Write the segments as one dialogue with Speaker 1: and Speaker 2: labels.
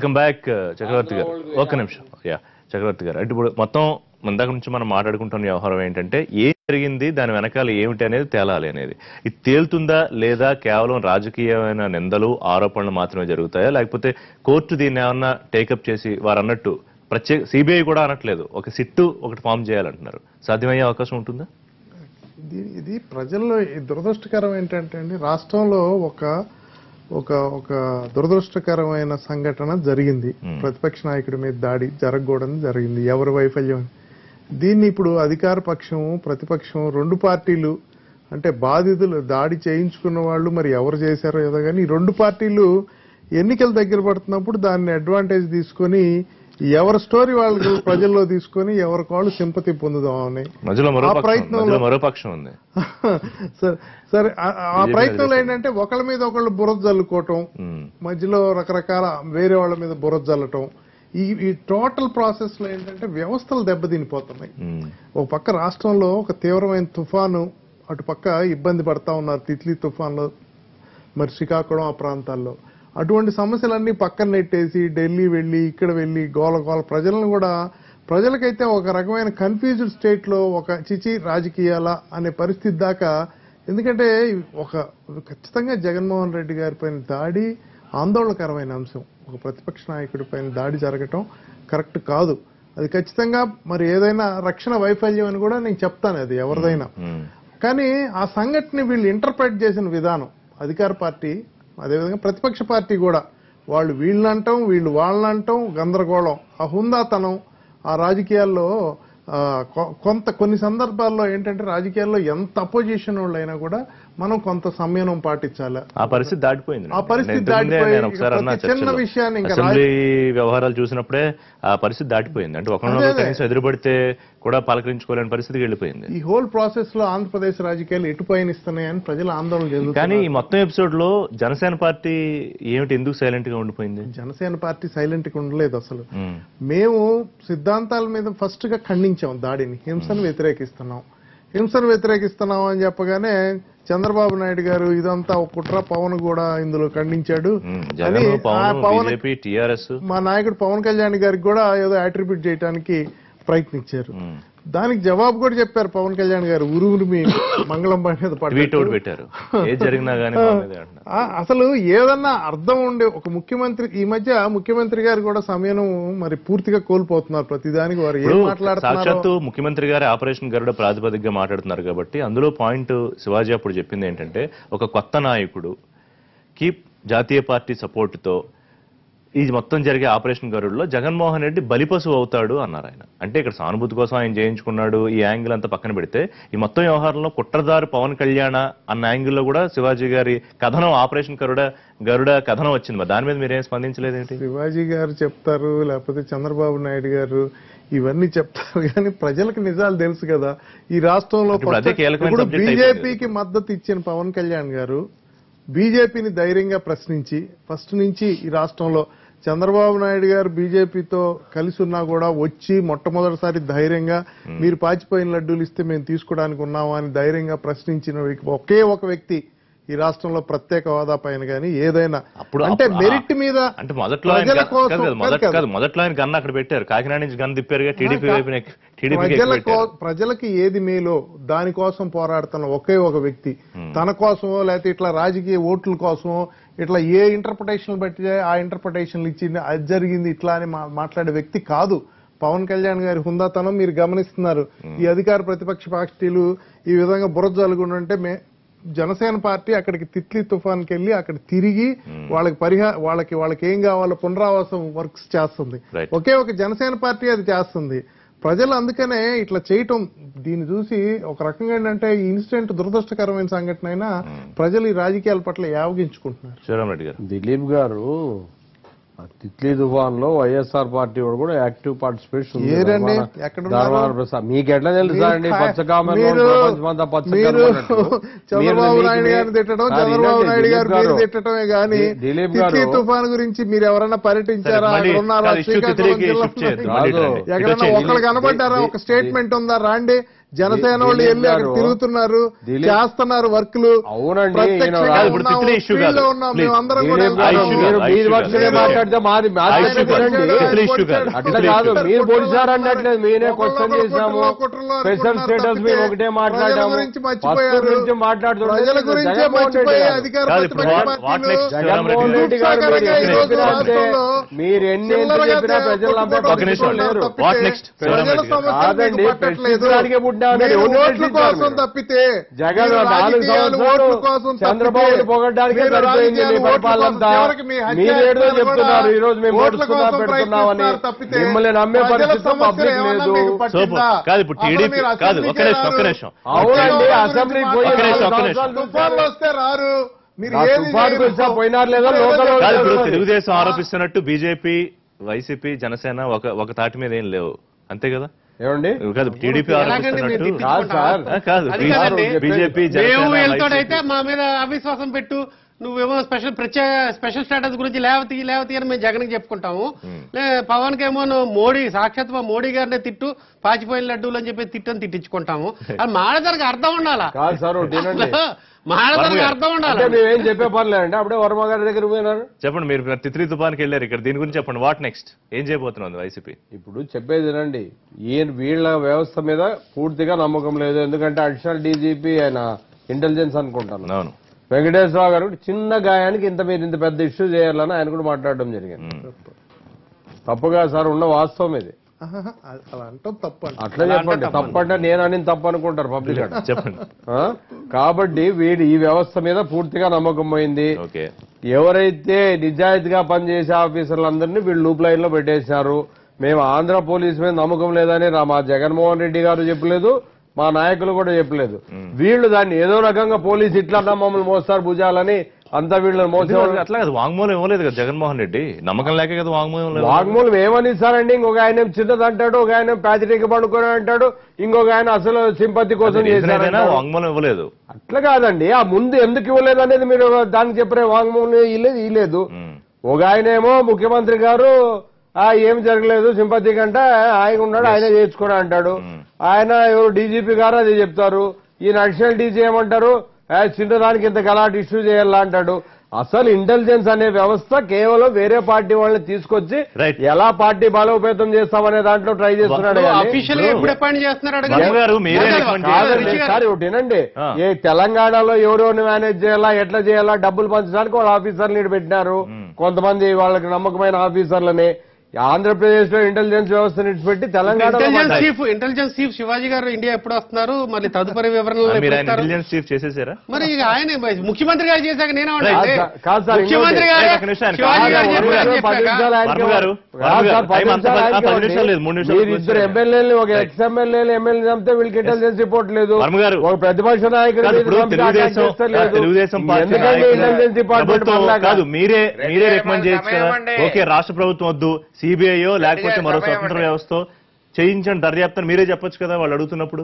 Speaker 1: Welcome back చక్రవర్తి గారు ఒక్క నిమిషం యా చక్రవర్తి గారు అంటే ఇప్పుడు మొత్తం ఇందాక నుంచి మనం మాట్లాడుకుంటున్న వ్యవహారం ఏంటంటే ఏం జరిగింది దాని వెనకాల ఏమిటి అనేది తేలాలి అనేది ఇది తేలుతుందా లేదా కేవలం రాజకీయమైన నిందలు ఆరోపణలు మాత్రమే జరుగుతాయా లేకపోతే కోర్టు దీన్ని ఏమన్నా టేకప్ చేసి వారు అన్నట్టు ప్రత్యేక సిబిఐ కూడా అనట్లేదు ఒక సిట్టు ఒకటి ఫామ్ చేయాలంటున్నారు సాధ్యమయ్యే అవకాశం ఉంటుందా
Speaker 2: ఇది ఇది ప్రజల్లో ఈ దురదృష్టకరం ఏంటంటే అండి రాష్ట్రంలో ఒక ఒక ఒక దురదృష్టకరమైన సంఘటన జరిగింది ప్రతిపక్ష నాయకుడి మీద దాడి జరగకూడదు జరిగింది ఎవరి వైఫల్యం దీన్ని ఇప్పుడు అధికార పక్షం ప్రతిపక్షం రెండు పార్టీలు అంటే బాధితులు దాడి చేయించుకున్న వాళ్ళు మరి ఎవరు చేశారో ఏదో కానీ ఈ రెండు పార్టీలు ఎన్నికలు దగ్గర పడుతున్నప్పుడు దాన్ని అడ్వాంటేజ్ తీసుకొని ఎవరి స్టోరీ వాళ్ళు ప్రజల్లో తీసుకొని ఎవరి కాళ్ళు సింపతి పొందుదామని
Speaker 1: మధ్యలో మరో
Speaker 2: ఆ
Speaker 1: పక్షం
Speaker 2: ప్రయత్నంలో-
Speaker 1: మధ్యలో మరో పక్షం ఉంది
Speaker 2: సరే సరే ఆ- ఆ ప్రయత్నంలో ఏంటంటే ఒకళ్ళ మీద ఒకళ్ళు బురద జల్లుకోవటం
Speaker 1: ఉమ్,
Speaker 2: మధ్యలో రకరకాల వేరే వాళ్ళ మీద బురద జల్లటం ఈ ఈ టోటల్ ప్రాసెస్ లో ఏంటంటే వ్యవస్థలు దెబ్బతినిపోతున్నాయి
Speaker 1: ఉమ్,
Speaker 2: ఒక పక్క రాష్ట్రంలో ఒక తీవ్రమైన తుఫాను అటు పక్క ఇబ్బంది పడతా ఉన్నారు తిత్లీ తుఫాన్లో మరి శ్రీకాకుళం ఆ ప్రాంతాల్లో అటువంటి సమస్యలన్నీ పక్కన నెట్టేసి ఢిల్లీ వెళ్ళి ఇక్కడ వెళ్ళి గోల గోల ప్రజలను కూడా ప్రజలకైతే ఒక రకమైన కన్ఫ్యూజ్డ్ స్టేట్ లో ఒక చిచి రాజకీయాల అనే పరిస్థితి దాకా ఎందుకంటే ఒక ఖచ్చితంగా జగన్మోహన్ రెడ్డి గారి పైన దాడి ఆందోళనకరమైన అంశం ఒక ప్రతిపక్ష నాయకుడి పైన దాడి జరగటం కరెక్ట్ కాదు అది ఖచ్చితంగా మరి ఏదైనా రక్షణ వైఫల్యం అని కూడా నేను చెప్తాను అది ఎవరిదైనా
Speaker 1: ఉమ్.
Speaker 2: కానీ ఆ సంఘటన వీళ్ళు ఇంటర్ప్రెట్ చేసిన విధానం అధికార పార్టీ అదేవిధంగా ప్రతిపక్ష పార్టీ కూడా వాళ్ళు వీళ్ళంటాం వీళ్ళు వాళ్ళంటాం గందరగోళం ఆ హుందాతనం ఆ రాజకీయాల్లో ఆ, కొ- కొంత కొన్ని సందర్భాల్లో ఏంటంటే రాజకీయాల్లో ఎంత అపోజిషన్ వాళ్ళు అయినా కూడా మనం కొంత సంయమనం పాటించాలి
Speaker 1: ఆ పరిస్థితి దాటిపోయింది
Speaker 2: ఆ పరిస్థితి
Speaker 1: నేను ఇంతకుముందే
Speaker 2: దాటిపోయి
Speaker 1: నేను ఒకసారి
Speaker 2: ఇక
Speaker 1: అన్నా
Speaker 2: ప్రతి చిన్న
Speaker 1: చర్చలో.
Speaker 2: విషయాన్ని ఇంకా
Speaker 1: అసెంబ్లీ వ్యవహారాలు చూసినప్పుడే ఆ పరిస్థితి దాటిపోయింది అంటే ఒకరినొకరు
Speaker 2: అదే.
Speaker 1: కనీసం ఎదురుపడితే కూడా పలకరించుకోలేని పరిస్థితికి వెళ్ళిపోయింది
Speaker 2: ఈ హోల్ ప్రాసెస్ లో ఆంధ్రప్రదేశ్ రాజకీయాలు ఎటు పయనిస్తున్నాయని ప్రజలు ఆందోళన చెందుతున్నారు
Speaker 1: కానీ ఈ మొత్తం ఎపిసోడ్ లో జనసేన పార్టీ ఏమిటి ఎందుకు సైలెంట్ గా ఉండిపోయింది
Speaker 2: జనసేన పార్టీ సైలెంట్ గా ఉండలేదు అసలు
Speaker 1: ఉమ్,
Speaker 2: మేము సిద్ధాంతాల మీద ఫస్ట్ గా ఖండించాం దాడిని హింసను వ్యతిరేకిస్తున్నాం హింసను వ్యతిరేకిస్తున్నాం అని చెప్పగానే చంద్రబాబు నాయుడు గారు ఇదంతా ఒక కుట్ర పవన్ కూడా ఇందులో ఖండించాడు
Speaker 1: ఉమ్,
Speaker 2: అని
Speaker 1: జగన్
Speaker 2: ఆ
Speaker 1: పవన్
Speaker 2: పవన్
Speaker 1: బీజేపీ టీఆర్ఎస్
Speaker 2: మా నాయకుడు పవన్ కళ్యాణ్ గారికి కూడా ఏదో అట్రిబ్యూట్ చేయడానికి ప్రయత్నించారు దానికి జవాబు కూడా చెప్పారు పవన్ కళ్యాణ్ గారు ఉరువురిమి మంగళం పని మీద
Speaker 1: ట్వీట్
Speaker 2: పడ్డట్టు.
Speaker 1: అవుట్ పెట్టారు ఏది జరిగినా గానీ మా మీదే అంటున్నారు.
Speaker 2: ఆ, అసలు ఏదన్నా అర్థం ఉండే ఒక ముఖ్యమంత్రి ఈ మధ్య ముఖ్యమంత్రి గారు కూడా సమయం మరి పూర్తిగా కోల్పోతున్నారు ప్రతిదానికి వారు ఏం
Speaker 1: ఇప్పుడు
Speaker 2: మాట్లాడుతున్నారో
Speaker 1: సాక్షాత్తు ముఖ్యమంత్రి గారి ఆపరేషన్ గరుడ ప్రాతిపదికగా మాట్లాడుతున్నారు కాబట్టి అందులో పాయింట్ శివాజీ అప్పుడు చెప్పింది ఏంటంటే ఒక కొత్త నాయకుడు కి జాతీయ పార్టీ సపోర్ట్ తో ఈ మొత్తం జరిగే ఆపరేషన్ గరుడులో జగన్మోహన్ రెడ్డి బలిపశువు అవుతాడు అన్నారు ఆయన అంటే ఇక్కడ సానుభూతి కోసం ఆయన చేయించుకున్నాడు ఈ యాంగిల్ అంతా పక్కన పెడితే ఈ మొత్తం వ్యవహారంలో కుట్రదారు పవన్ కళ్యాణ అన్న యాంగిల్లో కూడా శివాజీ గారి కథనం ఆపరేషన్ గరుడ గరుడ కథనం వచ్చింది మరి దాని మీద మీరేం స్పందించలేదేంటి
Speaker 2: శివాజీ గారు చెప్తారు లేకపోతే చంద్రబాబు నాయుడు గారు ఇవన్నీ చెప్తారు కానీ ప్రజలకు నిజాలు తెలుసు కదా ఈ రాష్ట్రంలో
Speaker 1: ఇప్పుడు అదే కీలకమైన
Speaker 2: ఇప్పుడు
Speaker 1: subject అయిపోయింది.
Speaker 2: బీజేపీకి మద్దతు ఇచ్చిన పవన్ కళ్యాణ్ గారు బీజేపీని ధైర్యంగా ప్రశ్నించి ఫస్ట్ నుంచి ఈ రాష్ట్రంలో చంద్రబాబు నాయుడు గారు బీజేపీతో కలిసి ఉన్నా కూడా వచ్చి మొట్టమొదటిసారి ధైర్యంగా మీరు పాచిపోయిన లడ్డూలు ఇస్తే మేము తీసుకోవడానికి ఉన్నామా అని ధైర్యంగా ప్రశ్నించిన వ్యక్తి- ఒకే ఒక వ్యక్తి ఈ రాష్ట్రంలో ప్రత్యేక హోదా పైన కానీ ఏదైనా
Speaker 1: అప్పుడు
Speaker 2: అంటే
Speaker 1: అప్పుడు-
Speaker 2: మెరిట్ మీద
Speaker 1: అంటే మొదట్లో ఆయన
Speaker 2: ప్రజల
Speaker 1: గన్-
Speaker 2: కోసం-
Speaker 1: కాదు, కాదు, మొదట
Speaker 2: కాదు,
Speaker 1: కాదు మొదట్లో ఆయన గన్ అక్కడ పెట్టారు కాకినాడ నుంచి గన్ తిప్పారుగా టీడీపీ వైపు టీడీపీ
Speaker 2: ప్రజల కో- ప్రజలకి ఏది మేలో దానికోసం పోరాడుతున్న ఒకే ఒక వ్యక్తి తన కోసమో లేకపోతే ఇట్లా రాజకీయ ఓట్ల కోసమో ఇట్లా ఏ ఇంటర్ప్రిటేషన్ బట్టి ఆ ఇంటర్ప్రిటేషన్లు ఇచ్చింది అది జరిగింది ఇట్లా అని మా- మాట్లాడే వ్యక్తి కాదు పవన్ కళ్యాణ్ గారి హుందాతనం మీరు గమనిస్తున్నారు ఈ అధికార ప్రతిపక్ష పార్టీలు ఈ విధంగా బురద జరుగుంటే మే జనసేన పార్టీ అక్కడికి తిత్లీ తుఫాన్కి వెళ్ళి అక్కడ తిరిగి వాళ్ళకి పరిహా వాళ్ళకి వాళ్ళకి ఏం కావాలో పునరావాసం వర్క్స్ చేస్తుంది
Speaker 1: Right.
Speaker 2: ఒకే ఒక జనసేన పార్టీ అది చేస్తుంది ప్రజలు అందుకనే ఇట్లా చేయటం దీన్ని చూసి ఒక రకంగా ఏంటంటే ఈ ఇన్సిడెంట్ దురదృష్టకరమైన సంఘటన అయినా ప్రజలు ఈ రాజకీయాల పట్ల యావగించుకుంటున్నారు
Speaker 1: శివరామ్ రెడ్డి గారు
Speaker 3: దిలీప్ గారు ఆ తిత్లీ తుఫాన్ లో వైఎస్ఆర్ పార్టీ వాడు కూడా యాక్టివ్ పార్టిసిపేషన్ ఉంది.
Speaker 2: ఏరండి?
Speaker 3: ధర్మాన-
Speaker 2: ఎక్కడున్నారు?
Speaker 3: ధర్మాన ప్రసాద్ మీకు ఎట్లా తెలుసా అండి
Speaker 2: మీరు-
Speaker 3: పచ్చకామెరలో
Speaker 2: మీరు-
Speaker 3: ప్రపంచమంతా పచ్చ
Speaker 2: మీరు
Speaker 3: కనబడట్టు.
Speaker 2: చంద్రబాబు
Speaker 3: మీరు-
Speaker 2: నాయుడు
Speaker 3: మీకు-
Speaker 2: గారిని తిట్టడం
Speaker 3: కాదు,
Speaker 2: చంద్రబాబు
Speaker 3: వినండి,
Speaker 2: నాయుడు గారు
Speaker 3: దిలీప్
Speaker 2: మీరు
Speaker 3: గారు.
Speaker 2: తిట్టడమే గాని
Speaker 3: ది- దిలీప్
Speaker 2: తిత్లీ
Speaker 3: గారు
Speaker 2: తుఫాన్ గురించి మీరు ఎవరైనా పర్యటించారా
Speaker 1: మళ్ళీ
Speaker 2: అక్కడ ఉన్నారా
Speaker 1: కాదు, issue
Speaker 2: శ్రీకాకుళం
Speaker 1: తిరిగి
Speaker 2: జిల్లాలో
Speaker 1: shift చేయొద్దు.
Speaker 3: కాదు.
Speaker 1: మళ్ళీ రండి. ఇటు
Speaker 2: ఎక్కడన్నా
Speaker 1: వచ్చేయండి.
Speaker 2: ఒకళ్ళు కనబడ్డారా
Speaker 3: ది-
Speaker 2: ఒక స్టేట్మెంట్ ఉందా రాండి జనసేన వాళ్ళు
Speaker 3: దిలీప్
Speaker 2: వెళ్ళి అక్కడ
Speaker 3: గారు,
Speaker 2: తిరుగుతున్నారు
Speaker 3: దిలీప్-
Speaker 2: చేస్తున్నారు వర్క్లు
Speaker 3: అవునండి,
Speaker 2: ప్రత్యక్షంగా
Speaker 3: ఈయన-
Speaker 1: కాదు, ఇప్పుడు
Speaker 2: ఉన్నాము,
Speaker 1: తిత్లీ issue
Speaker 2: field
Speaker 1: కాదు.
Speaker 2: లో ఉన్నాం
Speaker 1: Please.
Speaker 2: మేమందరం కూడా
Speaker 3: దిలీప్ గారు,
Speaker 1: ఆ
Speaker 2: వెళ్తాము.
Speaker 1: issue
Speaker 3: మీరు
Speaker 1: కాదు,
Speaker 3: మీ
Speaker 1: ఆ issue
Speaker 3: పక్షమే
Speaker 1: కాదు.
Speaker 3: మాట్లాడితే మాది
Speaker 1: ఆ
Speaker 3: మాది
Speaker 1: issue కాదు.
Speaker 3: వినండి.
Speaker 1: తిత్లీ issue కాదు.
Speaker 3: అట్లా
Speaker 1: తిత్లీ
Speaker 3: కాదు
Speaker 1: issue కాదు.
Speaker 3: మీరు పొడిచారు అనట్లేదు మీరే
Speaker 2: ఒకళ్ళు
Speaker 3: క్వశ్చన్
Speaker 2: ఒకళ్ళు
Speaker 3: చేశాము
Speaker 2: కుట్రలో కుట్రలో
Speaker 3: స్పెషల్
Speaker 2: అనుకుంటున్నారు
Speaker 3: స్టేటస్ మేము
Speaker 2: తప్పితే
Speaker 3: ఒకటే
Speaker 2: ప్రజల
Speaker 3: మాట్లాడాము
Speaker 2: గురించి
Speaker 3: ఫస్ట్
Speaker 2: మర్చిపోయారు.
Speaker 3: గురించి మాట్లాడుతుంటే
Speaker 2: ప్రజల గురించే
Speaker 3: జగన్మోహన్ రెడ్డి
Speaker 2: మర్చిపోయే
Speaker 3: గారు.
Speaker 2: అధికార
Speaker 1: కాదు, ఇప్పుడు
Speaker 2: ప్రతిపక్ష
Speaker 1: what- what
Speaker 2: పార్టీలు
Speaker 1: next?
Speaker 3: జగన్మోహన్ రెడ్డి గారు మీరు
Speaker 2: దుర్సాగరంగా
Speaker 3: ఎన్ని
Speaker 2: ఈ రోజు
Speaker 3: చెప్పినా అంతే.
Speaker 2: రాష్ట్రంలో
Speaker 3: మీరు ఎన్ని ఎంత
Speaker 2: చిల్లరగా
Speaker 3: చెప్పినా ప్రజలు నమ్మే
Speaker 2: కొట్టుకోవడం
Speaker 1: ఒక నిమిషం.
Speaker 3: లేరు
Speaker 2: తప్పితే
Speaker 1: What next?
Speaker 2: ప్రజల
Speaker 1: శివరామరెడ్డి గారు.
Speaker 2: సమస్యలు
Speaker 3: కాదండి,
Speaker 2: మీకు పట్టట్లేదు.
Speaker 3: ప్రశ్నించడానికే పుట్టినారు.
Speaker 2: మీరు
Speaker 3: ఎవరిని
Speaker 2: ఓట్ల
Speaker 3: ప్రశ్నించారు
Speaker 2: కోసం
Speaker 3: మీరు?
Speaker 2: తప్పితే
Speaker 3: జగన్
Speaker 2: మీరు
Speaker 3: నాలుగు
Speaker 2: రాజకీయాలు
Speaker 3: సంవత్సరాలు
Speaker 2: ఓట్ల కోసం తప్పితే
Speaker 3: చంద్రబాబుని పొగడ్డానికే
Speaker 2: మీరు
Speaker 3: సరిపోయింది మీ
Speaker 2: రాజకీయాలు ఓట్ల
Speaker 3: పరిపాలన
Speaker 2: కోసం చివరికి మీ హత్య
Speaker 3: మీరేదో
Speaker 2: యత్నాలు
Speaker 3: చెప్తున్నారు
Speaker 2: కూడా
Speaker 3: ఈ రోజు మేము
Speaker 2: ఓట్ల
Speaker 3: పొడుస్తున్నా
Speaker 2: కోసం
Speaker 3: పెడుతున్నామని
Speaker 2: ప్రయత్నిస్తున్నారు తప్పితే
Speaker 3: మిమ్మల్ని నమ్మే
Speaker 2: ప్రజల
Speaker 3: పరిస్థితి
Speaker 2: సమస్యలు
Speaker 3: పబ్లిక్
Speaker 2: ఏమన్నా
Speaker 3: లేదు
Speaker 2: మీకు
Speaker 1: సో
Speaker 2: పట్టిందా?
Speaker 1: కాదు ఇప్పుడు
Speaker 2: అసలు
Speaker 1: టీడీపీ
Speaker 2: మీరు
Speaker 1: కాదు
Speaker 2: అసెంబ్లీకే
Speaker 1: ఒక్క నిమిషం ఒక్క
Speaker 2: రారు.
Speaker 1: నిమిషం
Speaker 3: అవునండి
Speaker 2: ఒక్క
Speaker 3: అసెంబ్లీకి
Speaker 2: నిమిషం,
Speaker 3: పోయి
Speaker 1: ఒక్క
Speaker 3: నాలుగు
Speaker 1: నిమిషం, ఒక్క
Speaker 3: సంవత్సరాలు
Speaker 1: నిమిషం.
Speaker 2: తుఫాన్లు వస్తే రారు మీరు
Speaker 3: ఆ
Speaker 2: ఏది
Speaker 3: తుఫానుకు
Speaker 2: చేయరు.
Speaker 3: వచ్చా పోయినారు లేదా
Speaker 2: ఇప్పుడు
Speaker 3: లోకల్
Speaker 2: ఏదో
Speaker 1: కాదు ఇప్పుడు
Speaker 3: చెప్తున్నారు.
Speaker 1: తెలుగుదేశం ఆరోపిస్తున్నట్టు బీజేపీ వైసీపీ జనసేన ఒక ఒక తాటి మీద ఏం లేవు అంతే కదా
Speaker 3: ఏమండి
Speaker 1: కాదు టీడీపీ
Speaker 4: ఎలాగండి మీరు
Speaker 1: ఆరోపిస్తున్నట్టు
Speaker 3: కాదు సార్
Speaker 1: ఆ, కాదు
Speaker 4: అది కాదండి.
Speaker 1: బీజేపీ
Speaker 4: మేము
Speaker 1: జనసేన
Speaker 4: వెళ్తాడైతే
Speaker 1: వైసీపీ.
Speaker 4: మా మీద అవిశ్వాసం పెట్టు నువ్వేమో స్పెషల్ ప్రత్యేక స్పెషల్ స్టేటస్ గురించి లేవతి లేవతి అని మేము జగన్ చెప్పుకుంటాము లే, పవన్ కేమో నువ్వు మోడీ సాక్షాత్ మా మోడీ గారినే తిట్టు పాచిపోయిన లడ్డూలు అని చెప్పి తిట్టని తిట్టించుకుంటాము అది మాడదానికి అర్థం ఉండాలా
Speaker 3: కాదు సార్ ఒకటి వినండి
Speaker 4: మాడదానికి అర్థం
Speaker 3: అంటే
Speaker 4: ఉండాలి
Speaker 3: మేమేం చెప్పే పర్లేదండి అప్పుడే వర్మ గారి దగ్గర పోయినారు
Speaker 1: చెప్పండి మీరు తిత్రి తుఫాన్కి వెళ్ళారు ఇక్కడ దీని గురించి చెప్పండి వాట్ నెక్స్ట్ ఏం చేయబోతున్నది వైసీపీ
Speaker 3: ఇప్పుడు చెప్పేది వినండి ఈయన వీళ్ళ వ్యవస్థ మీద పూర్తిగా నమ్మకం లేదు ఎందుకంటే అడిషనల్ డీజీపీ ఆయన ఇంటెలిజెన్స్ అనుకుంటాను
Speaker 1: అవును
Speaker 3: వెంకటేశ్వరరావు గారు చిన్న గాయానికి ఇంత మీరు ఇంత పెద్ద ఇష్యూ చేయాలని ఆయన కూడా మాట్లాడడం జరిగింది
Speaker 1: ఉమ్.
Speaker 3: తప్పుగా సార్ ఉన్న వాస్తవం ఇది
Speaker 2: ఆహాహా, అలా అంటాం తప్పండి
Speaker 3: అట్లా చెప్పండి తప్పంటే నేను అని తప్పు అనుకుంటారు పబ్లిక్ అంటే.
Speaker 1: చెప్పండి
Speaker 3: ఆ? కాబట్టి వీడి ఈ వ్యవస్థ మీద పూర్తిగా నమ్మకం పోయింది
Speaker 1: ఓకే
Speaker 3: ఎవరైతే నిజాయితీగా పనిచేసే ఆఫీసర్లందరినీ వీళ్ళు లూప్ లైన్ లో పెట్టేశారు మేము ఆంధ్ర పోలీస్ మీద నమ్మకం లేదని రా- మా జగన్మోహన్ రెడ్డి గారు చెప్పలేదు మా నాయకులు కూడా చెప్పలేదు వీళ్ళు దాన్ని ఏదో రకంగా పోలీస్ ఇట్లా మమ్మల్ని మోస్తారు భుజాలని అంతా వీళ్ళని మోసేవాళ్ళు
Speaker 1: అట్లా కదా వాంగ్మూలం ఇవ్వలేదు కదా జగన్మోహన్ రెడ్డి నమ్మకం లేక కదా వాంగ్మూలం లేదు.
Speaker 3: వాగ్మూలం ఏమని ఇస్తారండి ఇంకొక ఆయన ఏమో చిన్నది అంటాడు ఒక ఆయన పేదరిక పడుకొని అంటాడు ఇంకొక ఆయన అసలు సింపతి కోసం
Speaker 1: రీజన్ ఏదైనా
Speaker 3: చేశారంటాడు.
Speaker 1: వాంగ్మూలం ఇవ్వలేదు
Speaker 3: అట్లా కాదండి ఆ ముందు ఎందుకు ఇవ్వలేదు అనేది మీరు దానికి చెప్పే వాంగ్మూలం ఇవ్వలేదు ఇవ్వలేదు
Speaker 1: ఉమ్.
Speaker 3: ఒక ఆయనేమో ముఖ్యమంత్రి గారు ఆ ఏం జరగలేదు సింపతి కంటే ఆయన ఉన్నాడు ఆయనే చేయించుకోడా అంటాడు ఆయన ఎవరు డీజీపీ గారు అది చెప్తారు ఈయన అడిషనల్ డీజీ ఏమంటారు "ఆ, చిన్నదానికి ఇంత గలాట్ ఇష్యూ చేయాలా అంటాడు అసలు ఇంటెలిజెన్స్ అనే వ్యవస్థ కేవలం వేరే పార్టీ వాళ్ళని తీసుకొచ్చి
Speaker 1: Right.
Speaker 3: ఎలా పార్టీ బలోపేతం చేస్తామనే దాంట్లో ట్రై చేస్తున్నాడు కానీ
Speaker 4: అఫీషియల్ ఎప్పుడు అపాయింట్ చేస్తున్నారు
Speaker 1: వర్మ గారు మీరే
Speaker 4: అడగండి.
Speaker 1: recommend
Speaker 3: కాదండి
Speaker 4: రిషి గారు.
Speaker 3: సార్ ఒకటి వినండి
Speaker 1: ఆ.
Speaker 3: ఏ తెలంగాణలో ఎవరెవరిని మేనేజ్ చేయాలా ఎట్లా చేయాలా డబ్బులు పంచడానికి వాళ్ళ ఆఫీసర్లు పెట్టినారు కొంతమంది వాళ్ళకి నమ్మకమైన ఆఫీసర్లని ఆంధ్రప్రదేశ్ లో ఇంటెలిజెన్స్ వ్యవస్థను ఇచ్చిపెట్టి తెలంగాణలో
Speaker 4: ఇంటెలిజెన్స్
Speaker 3: మాట్లాడారు.
Speaker 4: చీఫ్ ఇంటెలిజెన్స్ చీఫ్ శివాజీ గారు ఇండియా ఎప్పుడు వస్తున్నారు మళ్ళీ తదుపరి వివరణలు
Speaker 1: మీరు
Speaker 4: ఎప్పుడు
Speaker 1: ఆయన
Speaker 4: ఇస్తారు?
Speaker 1: ఇంటెలిజెన్స్ చీఫ్ చేసేసారా
Speaker 4: మరి ఇక ఆయన ముఖ్యమంత్రి గారు చేశాక నేనే
Speaker 3: కాదు
Speaker 4: ఉంటాను
Speaker 3: సార్, కాదు సార్,
Speaker 4: ముఖ్యమంత్రి
Speaker 3: ఇంకోటి.
Speaker 4: గారు
Speaker 1: ఒక్క నిమిషం ఆయన
Speaker 4: శివాజీ
Speaker 1: కాదు,
Speaker 4: గారు
Speaker 1: ఒక్క
Speaker 4: చెప్పారని
Speaker 1: నిమిషం,
Speaker 3: పది
Speaker 4: చెప్పాక
Speaker 3: నిమిషాలు ఆయనకి
Speaker 1: వర్మ గారు,
Speaker 3: కాదు
Speaker 1: వర్మ
Speaker 3: సార్,
Speaker 1: గారు,
Speaker 3: పది
Speaker 1: టైం అంత
Speaker 3: నిమిషాలు
Speaker 1: పది-
Speaker 3: ఆయనకి
Speaker 1: పది నిమిషాలు లేదు, మూడు నిమిషాలు
Speaker 3: మీరు ఇద్దరు
Speaker 1: కూర్చోండి.
Speaker 3: ఎమ్మెల్యేలు ఒక ఎక్స్ ఎమ్మెల్యేలు ఎమ్మెల్యే చంపితే వీళ్ళకి ఇంటెలిజెన్స్ రిపోర్ట్ లేదు
Speaker 1: వర్మ గారు,
Speaker 3: ఒక ప్రతిపక్ష నాయకుడు
Speaker 1: కాదు, ఇప్పుడు
Speaker 3: వీళ్ళు చంపితే అటాక్
Speaker 1: తెలుగుదేశం
Speaker 3: చేస్తే లేదు.
Speaker 1: తెలుగుదేశం పార్టీ
Speaker 3: ఎందుకంటే
Speaker 1: నాయకులు,
Speaker 3: ఇంటెలిజెన్స్ డిపార్ట్మెంట్
Speaker 1: ప్రభుత్వం
Speaker 3: మనలాగా.
Speaker 1: కాదు మీరే మీరే
Speaker 5: రెడ్డి
Speaker 1: రికమెండ్
Speaker 5: గారు
Speaker 1: చేయొచ్చు కదా
Speaker 5: సమయం
Speaker 1: ఓకే రాష్ట్ర ప్రభుత్వం వద్దు సిబిఐయో లేకపోతే
Speaker 5: గారు
Speaker 1: మరో
Speaker 5: సమయం
Speaker 1: స్వతంత్ర
Speaker 5: అండి.
Speaker 1: వ్యవస్థ చేయించండి దర్యాప్తు మీరే చెప్పొచ్చు కదా వాళ్ళు అడుగుతున్నప్పుడు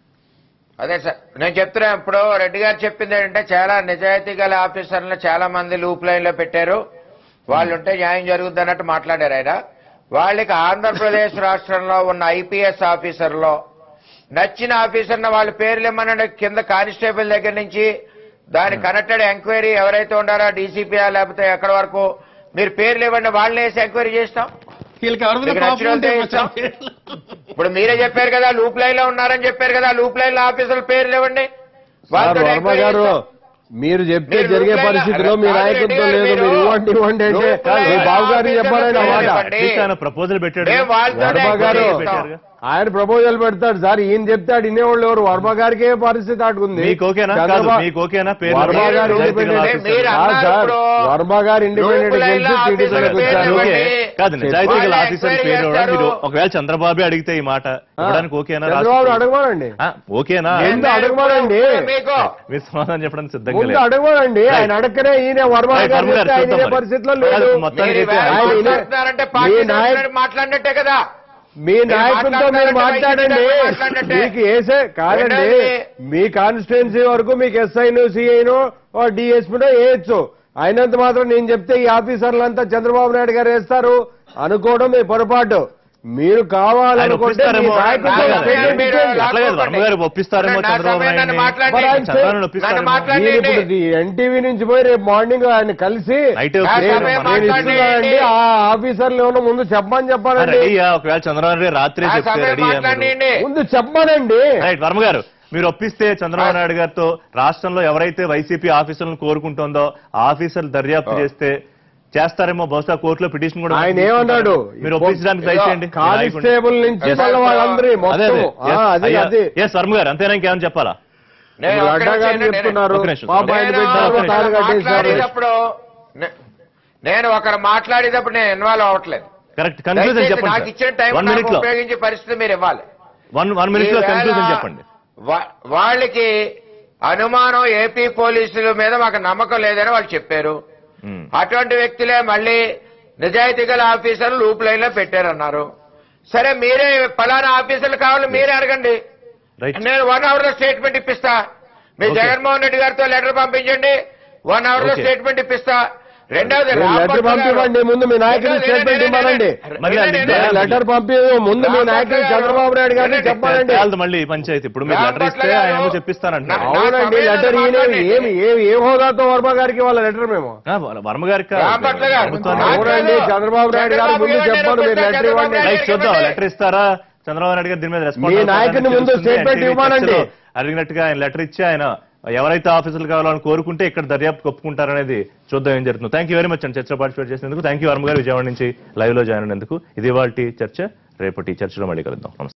Speaker 5: అదే సార్ నేను చెప్తున్నా ఇప్పుడు రెడ్డి గారు చెప్పింది ఏంటంటే చాలా నిజాయితీ గల ఆఫీసర్లను చాలా మంది లూప్ లైన్ లో పెట్టారు వాళ్ళు ఉంటే న్యాయం జరుగుద్ది అన్నట్టు మాట్లాడారు ఆయన వాళ్ళకి ఆంధ్రప్రదేశ్ రాష్ట్రంలో ఉన్న ఐపీఎస్ ఆఫీసర్లో నచ్చిన ఆఫీసర్ని వాళ్ళ పేర్లు ఇమ్మనండి కింద కానిస్టేబుల్ దగ్గర నుంచి దాని కనెక్టెడ్ ఎంక్వైరీ ఎవరైతే ఉండారో డీసీపీఆ లేకపోతే ఎక్కడ వరకు మీరు పేర్లు ఇవ్వండి వాళ్ళని వేసి ఎంక్వైరీ చేస్తాం
Speaker 4: వీళ్ళకి ఎవరి మీద
Speaker 5: మీకు
Speaker 4: కోపం
Speaker 5: నచ్చిన
Speaker 4: ఉంటే
Speaker 5: వాళ్ళతో ఇప్పుడు మీరే చెప్పారు కదా లూప్ లైన్ లో ఉన్నారని చెప్పారు కదా లూప్ లైన్ లో ఆఫీసర్ల పేర్లు ఇవ్వండి
Speaker 3: సార్
Speaker 5: వాళ్ళతో
Speaker 3: వర్మ
Speaker 5: ఎంక్వైరీ
Speaker 3: గారు
Speaker 5: చేస్తాం.
Speaker 3: మీరు చెప్తే
Speaker 5: మీరు
Speaker 3: జరిగే
Speaker 5: రూపాయల-
Speaker 3: పరిస్థితిలో మీ
Speaker 5: కాదు
Speaker 3: నాయకత్వం
Speaker 5: రెడ్డి
Speaker 3: లేదు
Speaker 5: గారు
Speaker 3: మీరు ఇవ్వండి ఇవ్వండి అంటే
Speaker 5: రూపాయల
Speaker 3: మీ బాబు గారికి
Speaker 5: ఆఫీసర్ల
Speaker 3: చెప్పాలని
Speaker 5: పేర్లు
Speaker 3: మాట
Speaker 5: ఇవ్వండి.
Speaker 1: అట్లీస్ట్ ఆయన ప్రపోజల్ పెట్టాడు
Speaker 5: మేము వాళ్ళతో
Speaker 3: వర్మ
Speaker 5: ఎంక్వైరీ
Speaker 3: గారు
Speaker 5: చేస్తాం.
Speaker 1: పెట్టారుగా.
Speaker 3: ఆయన ప్రపోజల్ పెడతాడు సార్ ఈయన చెప్తాడు వినేవాళ్ళు ఎవరు వర్మ గారికే పరిస్థితి అటుకుంది
Speaker 1: మీకు ఓకేనా కాదు
Speaker 3: చంద్రబాబు-
Speaker 1: మీకు ఓకేనా పేరు
Speaker 3: వర్మ గారు
Speaker 1: నిజాయితీ గల
Speaker 3: ఇండిపెండెంట్
Speaker 1: ఆఫీసర్.
Speaker 5: మీరు
Speaker 3: కాదు
Speaker 5: అన్నారు
Speaker 3: సార్,
Speaker 5: ఇప్పుడు
Speaker 3: వర్మ గారు ఇండిపెండెంట్
Speaker 5: రూపులైన
Speaker 3: గెలిచి టీడీపీలోకి
Speaker 5: ఆఫీసర్ల
Speaker 3: వచ్చారు
Speaker 5: పేర్లు
Speaker 1: ఓకే
Speaker 5: ఇవ్వండి.
Speaker 1: కాదు నిజాయితీ గల
Speaker 5: వాళ్ళే
Speaker 1: ఆఫీసర్
Speaker 5: ఎంక్వైరీ
Speaker 1: పేరు ఇవ్వడం
Speaker 5: చేస్తారు.
Speaker 1: మీరు ఒకవేళ చంద్రబాబు అడిగితే ఈ మాట ఇవ్వడానికి ఓకేనా
Speaker 3: చంద్రబాబు
Speaker 1: రాష్ట్ర-
Speaker 3: అడగమానండి
Speaker 1: ఆ, ఓకేనా
Speaker 3: ముందు అడగమానండి
Speaker 5: మీకు
Speaker 1: మీరు సమాధానం చెప్పడానికి సిద్ధంగా
Speaker 3: ముందు
Speaker 1: లేదు
Speaker 3: అడగమానండి ఆయన అడగనే ఈయన వర్మ
Speaker 1: రైట్,
Speaker 3: గారు
Speaker 1: వర్మ గారు
Speaker 3: చెప్తే ఆయన
Speaker 1: చూద్దాం
Speaker 3: ఇదే
Speaker 1: మరి.
Speaker 3: పరిస్థితిలో
Speaker 1: కాదు,
Speaker 3: లేదు
Speaker 1: మొత్తానికి
Speaker 5: మీరు
Speaker 1: అయితే
Speaker 5: వేళ
Speaker 3: ఆయన ఇదే-
Speaker 5: మాట్లాడుతున్నారంటే
Speaker 3: మీ
Speaker 5: పార్టీ
Speaker 3: నాయకు-
Speaker 5: తరఫున మాట్లాడినట్టే కదా
Speaker 3: మీ నాయకులతో మీరు మాట్లాడండి
Speaker 5: మాట్లాడినట్టే.
Speaker 3: మీకు ఏసే కాదండి
Speaker 5: రెండోది-
Speaker 3: మీ కాన్స్టిట్యున్సీ వరకు మీకు ఎస్ఐను సిఐను డిఎస్పీనో వేయచ్చు అయినంత మాత్రం నేను చెప్తే ఈ ఆఫీసర్లంతా చంద్రబాబు నాయుడు గారు వేస్తారు అనుకోవడం మీ పొరపాటు మీరు కావాలనుకుంటే
Speaker 1: ఒప్పిస్తారేమో.
Speaker 3: మీ నాయకుడితో
Speaker 1: నా
Speaker 3: statement
Speaker 1: సమయం
Speaker 5: మీరు
Speaker 3: ఇచ్చేయండి.
Speaker 5: లాక్కోకండి.
Speaker 1: అట్లాగే వర్మ గారు ఒప్పిస్తారేమో
Speaker 5: నా
Speaker 1: చంద్రబాబు
Speaker 5: సమయం నన్ను
Speaker 1: నాయుడిని.
Speaker 5: మాట్లాడి-
Speaker 3: మరి ఆయన
Speaker 1: చంద్రబాబు
Speaker 5: నన్ను
Speaker 1: ఒప్పిస్తారేమో.
Speaker 5: మాట్లాడి-
Speaker 3: మీరు ఇప్పుడు ఎన్టీవీ నుంచి పోయి రేపు మార్నింగ్ ఆయన కలిసి
Speaker 1: నైటే
Speaker 5: నా
Speaker 1: ఒప్పిస్తారేమో.
Speaker 5: సమయం
Speaker 1: మనం
Speaker 3: నేను
Speaker 5: మాట్లాడి-
Speaker 3: ఇస్తున్నానండి ఆ ఆఫీసర్లు ఏమన్నా ముందు చెప్పమని చెప్పానండి
Speaker 1: రెడీయా ఒకవేళ చంద్రబాబు నాయుడు గారు రాత్రి
Speaker 5: నా
Speaker 1: చెప్తే
Speaker 5: సమయం
Speaker 1: రెడీయా మీరు?
Speaker 5: మాట్లాడండి
Speaker 3: ముందు చెప్పమనండి
Speaker 1: రైట్ వర్మ గారు మీరు ఒప్పిస్తే చంద్రబాబు నాయుడు గారితో రాష్ట్రంలో ఎవరైతే వైసీపీ ఆఫీసర్లను కోరుకుంటుందో ఆ ఆఫీసర్లు దర్యాప్తు చేస్తే చేస్తారేమో బహుశా కోర్టులో పిటిషన్ కూడా
Speaker 3: ఆయన ఏమన్నాడు
Speaker 1: మీరు ఒప్పించడానికి దయచేయండి మీ నాయకుడిని.
Speaker 3: కానిస్టేబుల్ నుంచి
Speaker 1: Yes.
Speaker 3: మళ్ళీ వాళ్ళందరూ
Speaker 1: అదే
Speaker 3: మొత్తం
Speaker 1: అదే
Speaker 3: ఆ, అది అది
Speaker 1: ఎస్ వర్మ గారు అంతేనా ఇంకేమైనా చెప్పాలా
Speaker 5: నేను
Speaker 3: ఇప్పుడు
Speaker 5: ఒక్క
Speaker 3: అడ్డా గారు
Speaker 5: నిమిషం
Speaker 3: చెప్తున్నారు
Speaker 1: ఒక నిమిషం.
Speaker 3: పాప ఆయన
Speaker 5: నేను
Speaker 3: పెట్టారు
Speaker 1: ఒక
Speaker 3: తాడు
Speaker 5: ఒకరు
Speaker 3: కట్టేశారు
Speaker 5: మాట్లాడేటప్పుడు నే- నేను ఒకరు మాట్లాడేటప్పుడు నేను ఇన్వాల్వ్ అవ్వట్లేదు
Speaker 1: కరెక్ట్ కన్క్లూజన్
Speaker 5: దయచేసి
Speaker 1: చెప్పండి
Speaker 5: నాకు ఇచ్చిన టైం
Speaker 1: వన్
Speaker 5: నాకు
Speaker 1: మినిట్ లో
Speaker 5: ఉపయోగించే పరిస్థితి మీరు ఇవ్వాలి
Speaker 1: వన్ వన్ మినిట్ లో
Speaker 5: ఈవేళ
Speaker 1: కన్క్లూజన్ చెప్పండి
Speaker 5: వా- వాళ్ళకి అనుమానం ఏపీ పోలీసుల మీద మాకు నమ్మకం లేదని వాళ్ళు చెప్పారు
Speaker 1: ఉమ్.
Speaker 5: అటువంటి వ్యక్తులే మళ్ళీ నిజాయితీ గల ఆఫీసర్లు లూప్ లైన్ లో పెట్టారన్నారు సరే మీరే ఫలానా ఆఫీసర్లు కావాలి మీరే అడగండి
Speaker 1: రైట్
Speaker 5: నేను వన్ అవర్ లో స్టేట్మెంట్ ఇప్పిస్తా మీ
Speaker 1: Okay.
Speaker 5: జగన్మోహన్ రెడ్డి గారితో లెటర్ పంపించండి వన్ అవర్ లో
Speaker 1: Okay.
Speaker 5: స్టేట్మెంట్ ఇప్పిస్తా రెండవది
Speaker 3: మీరు లెటర్
Speaker 5: రాంభద్ర గారు-
Speaker 3: పంపివ్వండి ముందు మీ నాయకుడికి
Speaker 5: రెండవది-
Speaker 3: స్టేట్మెంట్
Speaker 5: రెండవది-
Speaker 3: ఇవ్వాలండి
Speaker 1: మరి అది
Speaker 5: రెండవది-
Speaker 1: లేదు.
Speaker 3: లెటర్ పంపి ముందు మీ నాయకుడు చంద్రబాబు నాయుడు గారిని చెప్పాలండి
Speaker 1: తేలదు మళ్ళీ ఈ పంచాయతీ ఇప్పుడు మీరు లెటర్ ఇస్తే ఆయన ఏమో చెప్పిస్తానంటున్నారు
Speaker 5: నా-
Speaker 3: అవునండి
Speaker 5: సమయం
Speaker 3: లెటర్ ఈయన
Speaker 5: మాట్లాడండి.
Speaker 3: ఏమి ఏ- ఏ హోదాతో వర్మ గారికి వాళ్ళ లెటర్ మేము
Speaker 1: ఆ, వర్మ గారికి కాదు.
Speaker 5: రాంభట్ల గారు.
Speaker 1: ప్రభుత్వానికి.
Speaker 3: అవునండి, చంద్రబాబు నాయుడు గారు ముందు
Speaker 5: చంద్రబాబు
Speaker 3: చెప్పండి మీరు
Speaker 5: నాయుడు
Speaker 3: లెటర్ ఇవ్వండి
Speaker 5: గారు
Speaker 1: రైట్ చూద్దాం లెటర్ ఇస్తారా చంద్రబాబు నాయుడు గారు దీని మీద రెస్పాన్స్
Speaker 3: మీ
Speaker 1: అవుతారా
Speaker 3: నాయకుడిని
Speaker 1: అనేది
Speaker 3: ముందు
Speaker 1: తెలుస్తుంది.
Speaker 3: statement
Speaker 1: NTV
Speaker 3: ఇవ్వాలండి.
Speaker 1: చర్చలో అడిగినట్టుగా ఆయన లెటర్ ఇచ్చి ఆయన ఎవరైతే ఆఫీసులు కావాలని కోరుకుంటే ఇక్కడ దర్యాప్తు ఒప్పుకుంటారనేది చూద్దాం ఏం జరుగుతుంది థ్యాంక్ యూ వెరీ మచ్ అండి చర్చలో పార్టిసిపేట్ చేసినందుకు థ్యాంక్ యూ వర్మ గారు విజయవాడ నుంచి లైవ్ లో జాయిన్ అయినందుకు ఇది వాళ్ళ చర్చ రేపటి చర్చలో మళ్ళీ కలుద్దాం నమస్తే